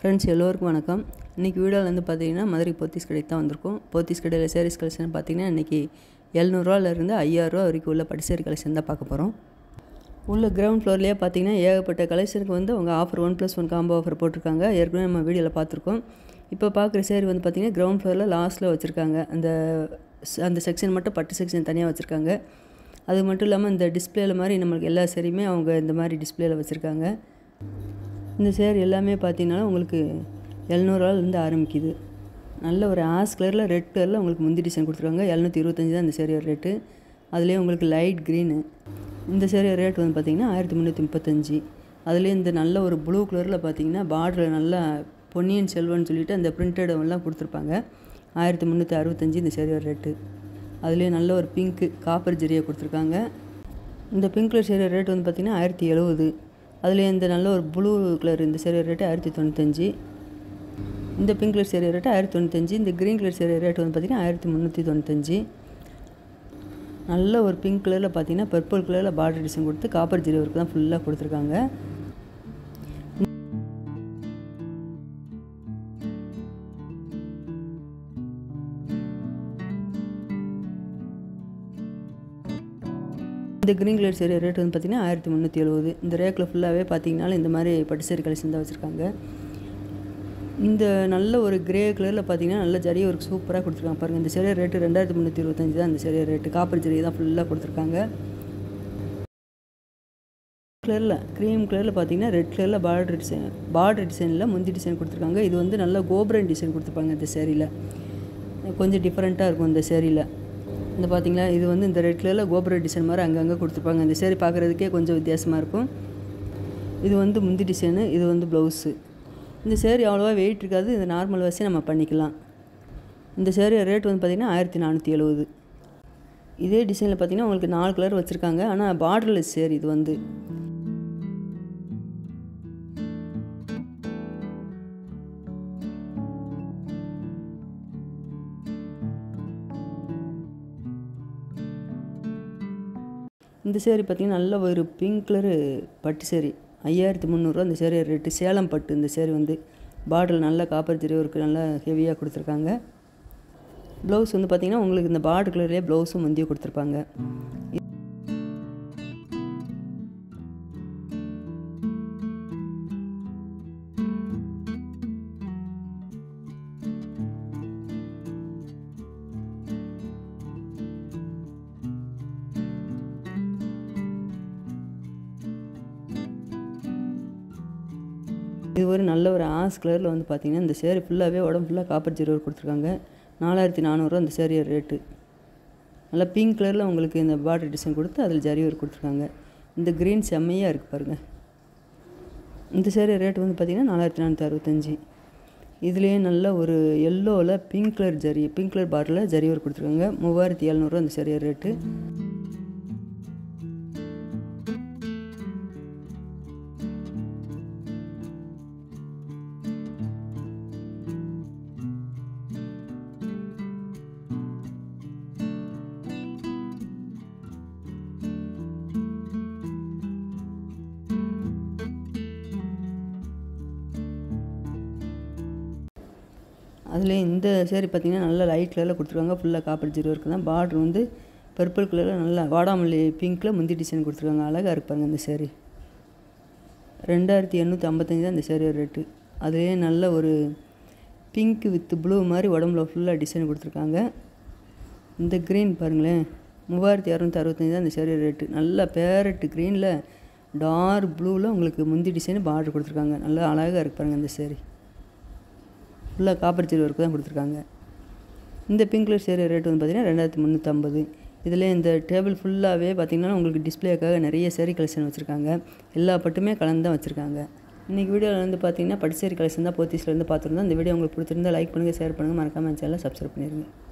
friends எல்லோருக்கும் வணக்கம் இன்றைக்கி வீடியோவில் வந்து பார்த்தீங்கன்னா மதுரை போத்தீஸ் கடைக்கு தான் வந்திருக்கோம் போத்தீஸ் கடையில் சாரீஸ் கலெக்ஷன் பார்த்தீங்கன்னா இன்றைக்கி எழுநூறுவாலேருந்து ஐயாயிரரூவா வரைக்கும் உள்ள பட்டு சேரீ கலெக்ஷன் தான் பார்க்க போகிறோம் உள்ள கிரவுண்ட் ஃப்ளோர்லேயே பார்த்தீங்கன்னா ஏகப்பட்ட கலெக்ஷனுக்கு வந்து அவங்க offer one plus one combo offer போட்டிருக்காங்க ஏற்கனவே நம்ம வீடியோவில் பார்த்துருக்கோம் இப்போ பார்க்குற சேரீ வந்து பார்த்திங்கன்னா கிரவுண்ட் ஃப்ளோரில் லாஸ்ட்டில் வச்சுருக்காங்க அந்த ஸ்- அந்த செக்ஷன் மட்டும் பட்டு செக்ஷன் தனியாக வச்சுருக்காங்க அது மட்டும் இல்லாமல் இந்த டிஸ்பிளேல மாதிரி நம்மளுக்கு எல்லா சேரீயுமே அவங்க இந்த மாதிரி டிஸ்பிளேல வச்சுருக்காங்க இந்த சேர் எல்லாமே பார்த்தீங்கன்னா உங்களுக்கு எழுநூறுவாலேருந்து ஆரம்பிக்குது நல்ல ஒரு ஆஸ் கலரில் ரெட் கலரில் உங்களுக்கு முந்தி டிசைன் கொடுத்துருக்காங்க எழுநூற்றி இருபத்தஞ்சி தான் இந்த சேரியோட ரேட்டு அதுலேயே உங்களுக்கு லைட் க்ரீனு இந்த சேரியோட ரேட் வந்து பார்த்தீங்கன்னா ஆயிரத்தி முந்நூற்றி முப்பத்தஞ்சு அதுலேயே இந்த நல்ல ஒரு ப்ளூ கலரில் பார்த்தீங்கன்னா பார்டர் நல்லா பொன்னியின் செல்வன்னு சொல்லிட்டு அந்த பிரிண்டட் எல்லாம் கொடுத்துருப்பாங்க ஆயிரத்தி முந்நூற்றி அறுபத்தஞ்சு இந்த சேரியோட ரேட்டு அதுலேயே நல்ல ஒரு பிங்க்கு காப்பர் ஜெரியை கொடுத்துருக்காங்க இந்த பிங்க் கலர் சேரீ ரேட் வந்து பார்த்திங்கன்னா ஆயிரத்தி எழுபது அதில் இந்த நல்ல ஒரு ப்ளூ கலர் இந்த சேரீ ரேட்டு ஆயிரத்தி தொண்ணூத்தஞ்சு இந்த பிங்க் கலர் சேரீ ரேட்டு ஆயிரத்தி தொண்ணூத்தஞ்சு இந்த க்ரீன் கலர் சேரீ ரேட் வந்து பார்த்திங்கன்னா ஆயிரத்தி முந்நூற்றி தொண்ணூத்தஞ்சு நல்ல ஒரு பிங்க் கலரில் பார்த்தீங்கன்னா பர்பிள் கலரில் பார்டர் டிசைன் கொடுத்து காப்பர் ஜெரி ஒர்க் தான் ஃபுல்லாக கொடுத்துருக்காங்க இந்த க்ரீன் கலர் சேரீ ரேட் வந்து பார்த்திங்கன்னா ஆயிரத்தி முந்நூற்றி எழுபது இந்த ரேக்கில் ஃபுல்லாகவே பார்த்தீங்கன்னா இந்த மாதிரி பட்டு சேரீ கலெக்ஷன் தான் வச்சுருக்காங்க இந்த நல்ல ஒரு கிரே கலரில் பார்த்தீங்கன்னா நல்ல ஜரி ஒர்க் சூப்பராக கொடுத்துருக்காங்க பாருங்கள் இந்த சேரீ ரேட்டு ரெண்டாயிரத்தி முந்நூற்றி இருபத்தஞ்சு தான் இந்த சேரீ ரேட்டு காப்பர் ஜரி தான் ஃபுல்லாக கொடுத்துருக்காங்க கலரில் க்ரீம் கலரில் பார்த்தீங்கன்னா ரெட் கலரில் பார்டர் டிசைன் பார்டர் டிசைனில் முந்தி டிசைன் கொடுத்துருக்காங்க இது வந்து நல்ல கோபுரன் டிசைன் கொடுத்துருப்பாங்க இந்த சேரீயில் கொஞ்சம் டிஃப்ரெண்ட்டாக இருக்கும் இந்த சேரீயில் இந்த பார்த்தீங்களா இது வந்து இந்த ரெட் கலரில் கோபுர டிசைன் மாதிரி அங்கங்கே கொடுத்துருப்பாங்க இந்த சேரீ பார்க்குறதுக்கே கொஞ்சம் வித்தியாசமாக இருக்கும் இது வந்து முந்தி டிசைனு இது வந்து ப்ளவுஸு இந்த சேரீ அவ்வளோவா வெயிட் இருக்காது இது நார்மல் வசதி நம்ம பண்ணிக்கலாம் இந்த சேரீ ரேட் வந்து பார்த்திங்கன்னா ஆயிரத்தி நானூற்றி எழுபது இதே டிசைனில் பார்த்தீங்கன்னா உங்களுக்கு நாலு கலர் வச்சுருக்காங்க ஆனால் பார்டர்லெஸ் சேரீ இது வந்து இந்த சேரீ பார்த்தீங்கன்னா நல்ல ஒரு பிங்க் கலரு பட்டு சேரீ ஐயாயிரத்தி முந்நூறுரூவா இந்த சேரீ ரேட்டு சேலம் பட்டு இந்த சேரீ வந்து பார்டர் நல்ல காப்பர் ஜெரி ஒர்க்கு நல்லா ஹெவியாக கொடுத்துருக்காங்க ப்ளவுஸ் வந்து பார்த்தீங்கன்னா உங்களுக்கு இந்த பார்டர் கலர்லேயே ப்ளவுஸும் முந்தியும் கொடுத்துருப்பாங்க இது ஒரு நல்ல ஒரு ஆஸ் கலரில் வந்து பார்த்தீங்கன்னா இந்த சேரீ ஃபுல்லாகவே உடம்பு ஃபுல்லாக காப்பர் ஜெரி ஒர்க் கொடுத்துருக்காங்க நாலாயிரத்தி நானூறுரூவா இந்த சேரீ ரேட்டு நல்லா பிங்க் கலரில் உங்களுக்கு இந்த பார்டர் டிசைன் கொடுத்து அதில் ஜரி ஒர்க் கொடுத்துருக்காங்க இந்த க்ரீன் செம்மையாக இருக்குது பாருங்கள் இந்த சேரீ ரேட் வந்து பார்த்திங்கன்னா நாலாயிரத்தி நானூற்றி அறுபத்தஞ்சி இதுலேயே நல்ல ஒரு எல்லோவில் pink colour zari pink colour பார்டரில் ஜரி ஒர்க் கொடுத்துருக்காங்க மூவாயிரத்தி எழுநூறுவா இந்த சேரீ ரேட்டு அதில் இந்த சேரீ பார்த்தீங்கன்னா நல்ல லைட் கலரில் கொடுத்துருக்காங்க ஃபுல்லாக காப்பர் ஜீரோ இருக்குது தான் பார்டர் வந்து பர்பிள் கலரில் நல்லா வாடாமல்லி பிங்க்கில் முந்தி டிசைன் கொடுத்துருக்காங்க அழகாக இருப்பாங்க இந்த சேரீ ரெண்டாயிரத்தி எண்ணூற்றி ஐம்பத்தஞ்சு தான் இந்த சேரீ ரேட்டு அதுலேயே நல்ல ஒரு பிங்க் வித் ப்ளூ மாதிரி உடம்புல ஃபுல்லாக டிசைன் கொடுத்துருக்காங்க இந்த க்ரீன் பாருங்களேன் மூவாயிரத்தி இரநூத்தி அறுபத்தஞ்சு தான் இந்த சேரீ ரேட்டு நல்ல பேரட் க்ரீனில் டார்க் ப்ளூவில் உங்களுக்கு முந்தி டிசைன் பார்டர் கொடுத்துருக்காங்க நல்லா அழகாக இருக்கு பாருங்க இந்த சேரீ ஃபுல்லாக காப்பர் ஜெரி ஒர்க்கு தான் கொடுத்துருக்காங்க இந்த பிங்க் கலர் சேரீ ரேட் வந்து பார்த்தீங்கன்னா ரெண்டாயிரத்தி முந்நூற்றம்பது இதில் இந்த டேபிள் ஃபுல்லாகவே பார்த்தீங்கன்னா உங்களுக்கு டிஸ்பிளேக்காக நிறைய சேரீ கலெக்ஷன் வச்சுருக்காங்க எல்லா பட்டுமே கலந்து தான் வச்சுருக்காங்க இன்றைக்கி வீடியோவில் வந்து பார்த்தீங்கன்னா பட்டு சேரீ கலெக்ஷன் தான் போத்தீஸ்லேருந்து பார்த்துருந்தோம் இந்த வீடியோ உங்களுக்கு பிடிச்சிருந்தா லைக் பண்ணுங்கள் ஷேர் பண்ணுங்கள் மறக்காமல் சேனலை சப்ஸ்கிரைப் பண்ணிடுங்க